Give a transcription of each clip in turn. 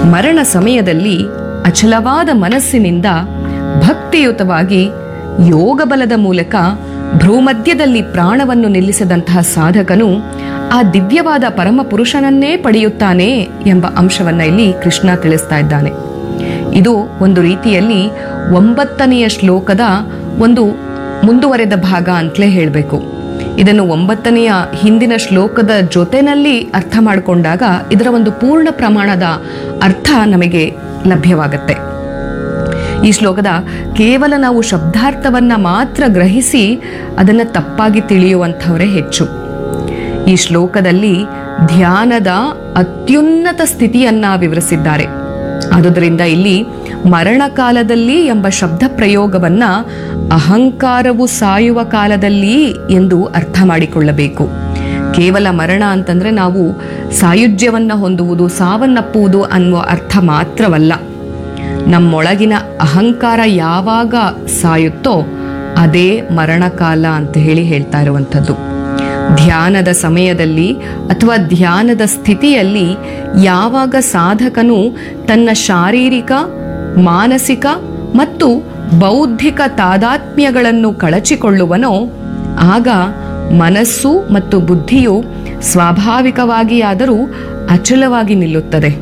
ಮರಣ ಸಮಯದಲ್ಲಿ ಅಚಲವಾದ ಮನಸ್ಸಿನಿಂದ ಭಕ್ತಿಯುತವಾಗಿ ಯೋಗ ಬಲದ ಮೂಲಕ ಭ್ರೂಮಧ್ಯದಲ್ಲಿ ಪ್ರಾಣವನ್ನು ನಿಲ್ಲಿಸಿದಂತಹ ಸಾಧಕನು ಆ ದಿವ್ಯವಾದ ಪರಮ ಪುರುಷನನ್ನೇ ಪಡೆಯುತ್ತಾನೆ ಎಂಬ ಅಂಶವನ್ನ ಇಲ್ಲಿ ಕೃಷ್ಣ ತಿಳಿಸ್ತಾ ಇದ್ದಾನೆ ಇದು ಒಂದು ರೀತಿಯಲ್ಲಿ ಒಂಬತ್ತನೆಯ ಶ್ಲೋಕದ ಒಂದು ಮುಂದುವರೆದ ಭಾಗ ಅಂತಲೇ ಹೇಳಬೇಕು ಇದನ್ನು ಒಂಬತ್ತನೆಯ ಹಿಂದಿನ ಶ್ಲೋಕದ ಜೊತೆನಲ್ಲಿ ಅರ್ಥ ಮಾಡಿಕೊಂಡಾಗ ಇದರ ಒಂದು ಪೂರ್ಣ ಪ್ರಮಾಣದ ಅರ್ಥ ನಮಗೆ ಲಭ್ಯವಾಗತ್ತೆ ಈ ಶ್ಲೋಕದ ಕೇವಲ ನಾವು ಶಬ್ದಾರ್ಥವನ್ನ ಮಾತ್ರ ಗ್ರಹಿಸಿ ಅದನ್ನು ತಪ್ಪಾಗಿ ತಿಳಿಯುವಂಥವರೇ ಹೆಚ್ಚು ಈ ಶ್ಲೋಕದಲ್ಲಿ ಧ್ಯಾನದ ಅತ್ಯುನ್ನತ ಸ್ಥಿತಿಯನ್ನ ವಿವರಿಸಿದ್ದಾರೆ ಆದುದರಿಂದ ಇಲ್ಲಿ ಮರಣಕಾಲದಲ್ಲಿ ಎಂಬ ಶಬ್ದ ಪ್ರಯೋಗವನ್ನ ಅಹಂಕಾರವು ಸಾಯುವ ಕಾಲದಲ್ಲಿ ಎಂದು ಅರ್ಥ ಮಾಡಿಕೊಳ್ಳಬೇಕು ಕೇವಲ ಮರಣ ಅಂತಂದ್ರೆ ನಾವು ಸಾಯುಜ್ಯವನ್ನ ಹೊಂದುವುದು ಸಾವನ್ನಪ್ಪುವುದು ಅನ್ನುವ ಅರ್ಥ ಮಾತ್ರವಲ್ಲ ನಮ್ಮೊಳಗಿನ ಅಹಂಕಾರ ಯಾವಾಗ ಸಾಯುತ್ತೋ ಅದೇ ಮರಣಕಾಲ ಅಂತ ಹೇಳಿ ಹೇಳ್ತಾ ಇರುವಂಥದ್ದು ಧ್ಯಾನದ ಸಮಯದಲ್ಲಿ ಅಥವಾ ಧ್ಯಾನದ ಸ್ಥಿತಿಯಲ್ಲಿ ಯಾವಾಗ ಸಾಧಕನು ತನ್ನ ಶಾರೀರಿಕ ಮಾನಸಿಕ ಮತ್ತು ಬೌದ್ಧಿಕ ತಾದಾತ್ಮ್ಯಗಳನ್ನು ಕಳಚಿಕೊಳ್ಳುವನೋ ಆಗ ಮನಸ್ಸು ಮತ್ತು ಬುದ್ಧಿಯು ಸ್ವಾಭಾವಿಕವಾಗಿಯಾದರೂ ಅಚಲವಾಗಿ ನಿಲ್ಲುತ್ತದೆ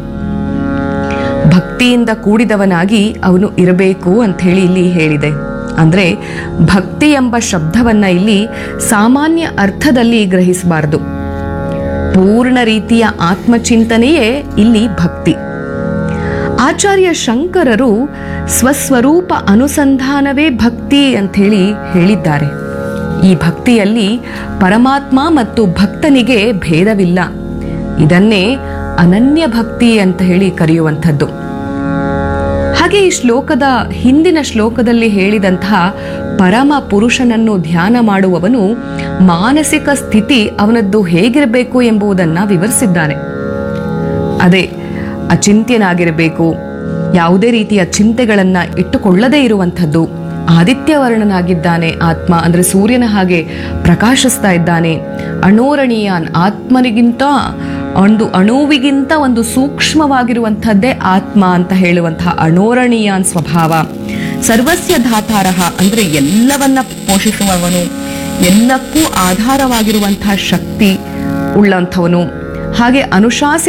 ಭಕ್ತಿಯಿಂದ ಕೂಡಿದವನಾಗಿ ಅವನು ಇರಬೇಕು ಅಂತ ಹೇಳಿ ಇಲ್ಲಿ ಹೇಳಿದೆ ಅಂದ್ರೆ ಭಕ್ತಿ ಎಂಬ ಶಬ್ದವನ್ನ ಇಲ್ಲಿ ಸಾಮಾನ್ಯ ಅರ್ಥದಲ್ಲಿ ಗ್ರಹಿಸಬಾರದು ಪೂರ್ಣ ರೀತಿಯ ಆತ್ಮಚಿಂತನೆಯೇ ಇಲ್ಲಿ ಭಕ್ತಿ ಆಚಾರ್ಯ ಶಂಕರರು ಸ್ವಸ್ವರೂಪ ಅನುಸಂಧಾನವೇ ಭಕ್ತಿ ಅಂತ ಹೇಳಿ ಹೇಳಿದ್ದಾರೆ ಈ ಭಕ್ತಿಯಲ್ಲಿ ಪರಮಾತ್ಮ ಮತ್ತು ಭಕ್ತನಿಗೆ ಭೇದವಿಲ್ಲ ಇದನ್ನೇ ಅನನ್ಯ ಭಕ್ತಿ ಅಂತ ಹೇಳಿ ಕರೆಯುವಂಥದ್ದು ಹಾಗೆ ಈ ಶ್ಲೋಕದ ಹಿಂದಿನ ಶ್ಲೋಕದಲ್ಲಿ ಹೇಳಿದಂತಹ ಪರಮ ಪುರುಷನನ್ನು ಧ್ಯಾನ ಮಾಡುವವನು ಮಾನಸಿಕ ಸ್ಥಿತಿ ಅವನದ್ದು ಹೇಗಿರಬೇಕು ಎಂಬುದನ್ನ ವಿವರಿಸಿದ್ದಾನೆ ಅದೇ ಅಚಿಂತ್ಯನಾಗಿರಬೇಕು ಯಾವುದೇ ರೀತಿಯ ಚಿಂತೆಗಳನ್ನ ಇಟ್ಟುಕೊಳ್ಳದೇ ಇರುವಂಥದ್ದು ಆದಿತ್ಯವರ್ಣನಾಗಿದ್ದಾನೆ ಆತ್ಮ ಅಂದ್ರೆ ಸೂರ್ಯನ ಹಾಗೆ ಪ್ರಕಾಶಿಸ್ತಾ ಇದ್ದಾನೆ ಅಣೋರಣೀಯಾನ್ ಆತ್ಮನಿಗಿಂತ ಒಂದು ಅಣುವಿಗಿಂತ ಒಂದು ಸೂಕ್ಷ್ಮವಾಗಿರುವಂಥದ್ದೇ ಆತ್ಮ ಅಂತ ಹೇಳುವಂತಹ ಅಣೋರಣೀಯಾನ್ ಸ್ವಭಾವ ಸರ್ವಸ್ಯ ಧಾತಾರಹ ಅಂದ್ರೆ ಎಲ್ಲವನ್ನ ಪೋಷಿಸುವವನು ಎಲ್ಲಕ್ಕೂ ಆಧಾರವಾಗಿರುವಂತಹ ಶಕ್ತಿ ಉಳ್ಳಂಥವನು ಹಾಗೆ ಅನುಶಾಸಿ